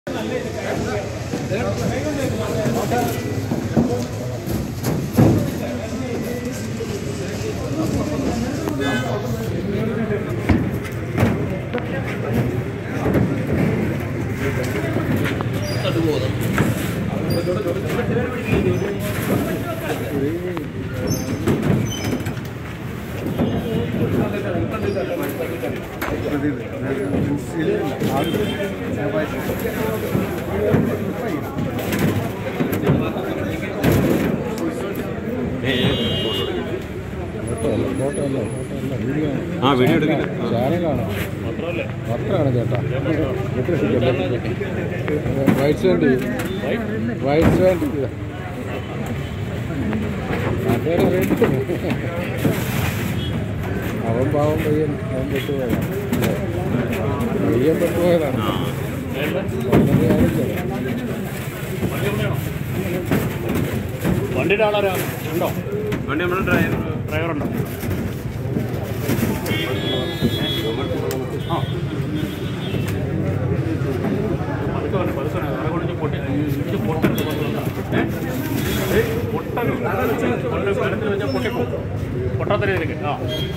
ആ വീഡിയോ എടുക്കില്ല ചാനലാണോ പത്രമാണ് ചേട്ടാ വൈറ്റ് വേണ്ടി വൈറ്റ് വേണ്ടി അതേടെ വേണ്ടി അവൻ പാവം പയ്യൻ അവൻ പെട്ടുപോയതാണ് പയ്യൻ പെട്ടുപോയതാണ് ഒന്നും കാര്യമില്ല വണ്ടിയുടെ ആളാരാ ഉണ്ടോ വണ്ടി നമ്മുടെ ഡ്രൈവർ ഡ്രൈവറുണ്ടോ ആ പതുക്കെ വന്നെ, പതുക്കെ വന്നെ. വേറെ കൊണ്ട് പൊട്ടി ഇത് പൊട്ടരുത് കൊണ്ടുവന്നാ. ഏ? ഏയ്, പൊട്ടരുത്. കൊണ്ട് വെള്ളത്തിൽ വെച്ചാൽ പൊട്ടിപ്പോകും പൊട്ടാത്ത രീതിയിലേക്ക് ആ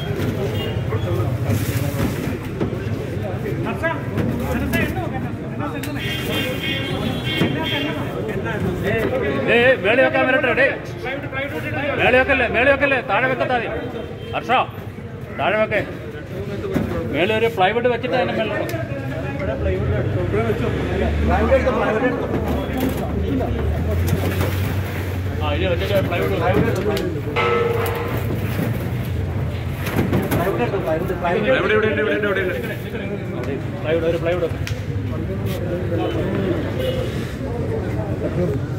ഏ മേളി വെക്കാൻ വരട്ടെ ഡേ മേളി വെക്കല്ലേ മേളി വെക്കല്ലേ താഴെ വെക്കത്താ മതി ഹർഷ താഴെ വെക്കേ മേളി ഒരു പ്ലൈവുഡ് വെച്ചിട്ട് അതിനെ മേളിൽ ആ ഇനി വെച്ചിട്ട് പ്ലൈവുഡ് ഇവിടെ ഇവിടെ ഉണ്ട് ഇവിടെ ഉണ്ട് ഇവിടെ ഉണ്ട് പ്ലൈവുഡ് ഒരു പ്ലൈവുഡ് Thank